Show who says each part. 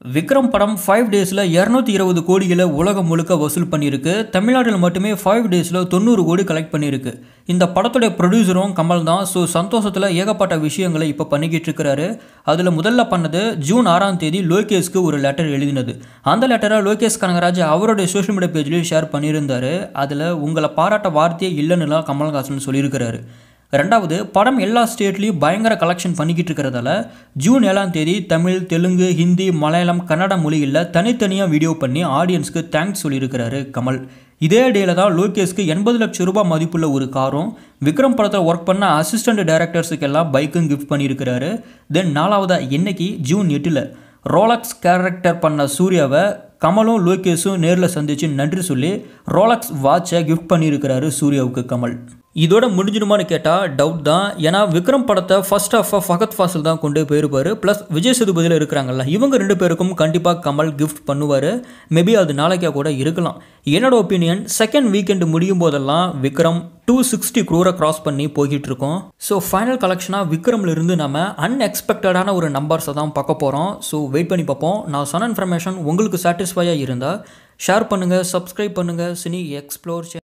Speaker 1: விக்ரம் படம் ஃபைவ் டேஸில் இரநூத்தி இருபது கோடிகளை உலகம் முழுக்க வசூல் பண்ணியிருக்கு தமிழ்நாட்டில் மட்டுமே ஃபைவ் டேஸில் தொண்ணூறு கோடி கலெக்ட் பண்ணியிருக்கு இந்த படத்துடைய ப்ரொடியூசரும் கமல் தான் ஸோ சந்தோஷத்தில் ஏகப்பட்ட விஷயங்களை இப்போ பண்ணிக்கிட்டு இருக்கிறாரு அதில் முதல்ல பண்ணது ஜூன் ஆறாம் தேதி லோகேஷ்க்கு ஒரு லெட்டர் எழுதினது அந்த லெட்டரை லோகேஷ் கனகராஜ் அவருடைய சோஷியல் மீடியா பேஜ்லேயும் ஷேர் பண்ணியிருந்தாரு அதில் உங்களை பாராட்ட வார்த்தையே இல்லைன்னுலாம் கமல்ஹாசன் சொல்லியிருக்கிறாரு ரெண்டாவது படம் எல்லா ஸ்டேட்லேயும் பயங்கர கலெக்ஷன் பண்ணிக்கிட்டு இருக்கிறதால ஜூன் ஏழாம் தேதி தமிழ் தெலுங்கு ஹிந்தி மலையாளம் கன்னட மொழியில் தனித்தனியாக வீடியோ பண்ணி ஆடியன்ஸ்க்கு தேங்க்ஸ் சொல்லியிருக்கிறாரு கமல் இதே டேல தான் லோகேஷ்க்கு எண்பது லட்சம் ரூபாய் மதிப்புள்ள ஒரு காரும் விக்ரம் படத்தில் ஒர்க் பண்ண அசிஸ்டன்ட் டைரக்டர்ஸுக்கெல்லாம் பைக்கும் கிஃப்ட் பண்ணியிருக்கிறாரு தென் நாலாவதா இன்னைக்கு ஜூன் எட்டில் ரோலக்ஸ் கேரக்டர் பண்ண சூர்யாவை கமலும் லோகேஷும் நேரில் சந்தித்து நன்றி சொல்லி ரோலக்ஸ் வாட்சை கிஃப்ட் பண்ணியிருக்கிறாரு சூர்யாவுக்கு கமல் இதோட முடிஞ்சிடுமான்னு கேட்டால் டவுட் தான் ஏன்னா விக்ரம் படத்தை ஃபர்ஸ்ட் ஆஃப் ஃபகத் ஃபாசில் தான் கொண்டு போயிருப்பார் ப்ளஸ் விஜய் சேதுபதியில் இருக்கிறாங்கல்ல இவங்க ரெண்டு பேருக்கும் கண்டிப்பாக கமல் கிஃப்ட் பண்ணுவார் மேபி அது நாளைக்கா கூட இருக்கலாம் என்னோட ஒப்பீனியன் செகண்ட் வீக்கெண்டு முடியும் போதெல்லாம் விக்ரம் டூ சிக்ஸ்டி க்ரூரை கிராஸ் பண்ணி போய்கிட்டு இருக்கோம் ஸோ ஃபைனல் கலெக்ஷனாக விக்ரம்ல இருந்து நம்ம அன்எக்ஸ்பெக்டடான ஒரு நம்பர்ஸை தான் பார்க்க போகிறோம் ஸோ வெயிட் பண்ணி பார்ப்போம் நான் சொன்ன இன்ஃபர்மேஷன் உங்களுக்கு சாட்டிஸ்ஃபையாக இருந்தால் ஷேர் பண்ணுங்கள் சப்ஸ்கிரைப் பண்ணுங்கள் சினி எக்ஸ்ப்ளோர்